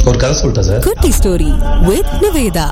ஒரு கதை சொல்லிட்டேன் சார் குட்டி ஸ்டோரி வித் நிவேதா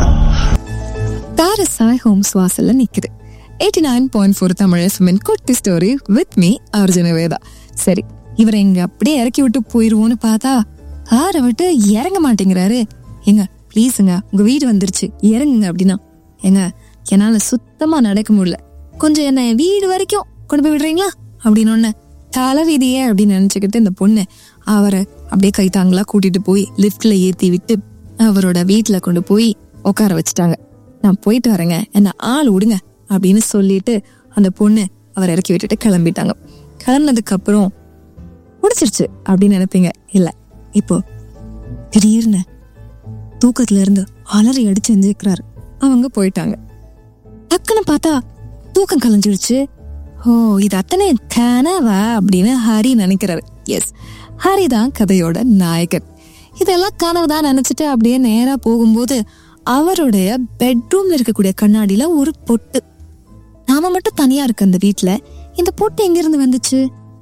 தார சாய் ஹோம்ஸ் வாசல்ல நிக்குது eighty nine point four Tamil எஃப்எம்மின் குட்டி story with me Arjuna Veda சரி இவரை இங்க அப்படியே இறக்கி விட்டு போயிருவோன்னு பார்த்தா காரை விட்டு இறங்க மாட்டேங்கிறாரு ஏங்க ப்ளீஸுங்க உங்க வீடு வந்துருச்சு இறங்குங்க அப்படின்னா ஏங்க என்னால சுத்தமா நடக்க முடியல கொஞ்சம் என்ன வீடு வரைக்கும் கொண்டு போய் விடுறீங்களா அப்படின்னு ஒண்ணு தலை வீதியே அப்படின்னு நினைச்சுக்கிட்டு இந்த பொண்ணு அவரை அப்படியே கைத்தாங்களா கூட்டிட்டு போய் லிஃப்ட்ல ஏத்தி விட்டு அவரோட வீட்டுல கொண்டு போய் உட்கார வச்சுட்டாங்க நான் போயிட்டு வரேங்க என்ன ஆள் விடுங்க அப்படின்னு சொல்லிட்டு அந்த பொண்ணு அவரை இறக்கி விட்டுட்டு கிளம்பிட்டாங்க கிளம்புனதுக்கு அப்புறம் முடிச்சிருச்சு அப்படின்னு நினைப்பீங்க இல்ல இப்போ திடீர்னு தூக்கத்துல இருந்து அலறி அடிச்சு எந்திரிக்கிறாரு அவங்க போயிட்டாங்க டக்குன்னு பார்த்தா தூக்கம் கலைஞ்சிடுச்சு ஓ இது அத்தனை கனவா அப்படின்னு ஹரி நினைக்கிறாரு எஸ் ஹரி தான் கதையோட நாயகன் இதெல்லாம் கனவு தான் நினைச்சிட்டு அப்படியே நேரா போகும்போது அவருடைய பெட்ரூம்ல இருக்கக்கூடிய கண்ணாடியில ஒரு பொட்டு நாம மட்டும் தனியா இருக்க அந்த வீட்ல இந்த பொட்டு எங்க இருந்து வந்துச்சு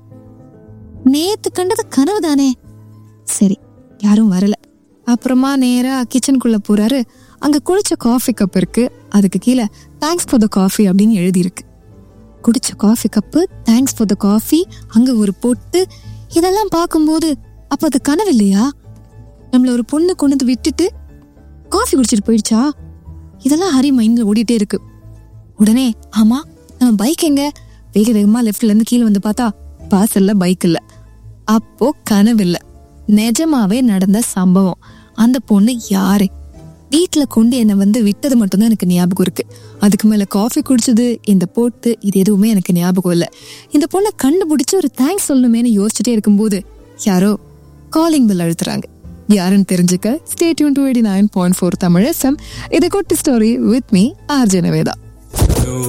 நேத்து கண்டது கனவு தானே சரி யாரும் வரல அப்புறமா நேரா கிச்சனுக்குள்ள போறாரு அங்க குளிச்ச காஃபி கப் இருக்கு அதுக்கு கீழே தேங்க்ஸ் ஃபார் த காஃபி அப்படின்னு எழுதியிருக்கு குடிச்ச coffee cup thanks for the coffee அங்க ஒரு பொட்டு இதெல்லாம் பார்க்கும்போது அப்ப அது கனவு இல்லையா நம்மள ஒரு பொண்ணு கொண்டு வந்து விட்டுட்டு காஃபி குடிச்சிட்டு போயிடுச்சா இதெல்லாம் ஹரி மைண்ட்ல ஓடிட்டே இருக்கு உடனே ஆமா நம்ம பைக் எங்க வேக வேகமா லெஃப்ட்ல இருந்து கீழே வந்து பார்த்தா வாசல்ல பைக் இல்ல அப்போ கனவு இல்ல நிஜமாவே நடந்த சம்பவம் அந்த பொண்ணு யாரு வீட்ல கொண்டு என்னை வந்து விட்டது மட்டும்தான் எனக்கு ஞாபகம் இருக்கு அதுக்கு மேல காஃபி குடிச்சது இந்த போட்டு இது எதுவுமே எனக்கு ஞாபகம் இல்ல இந்த பொண்ணை கண்டுபிடிச்சு ஒரு தேங்க்ஸ் சொல்லணுமேனு யோசிச்சுட்டே இருக்கும்போது யாரோ காலிங் பில் அழுத்துறாங்க யாருன்னு தெரிஞ்சுக்க stay tuned to eighty nine point four Tamil FM இது குட்டி story with me RJ Naveda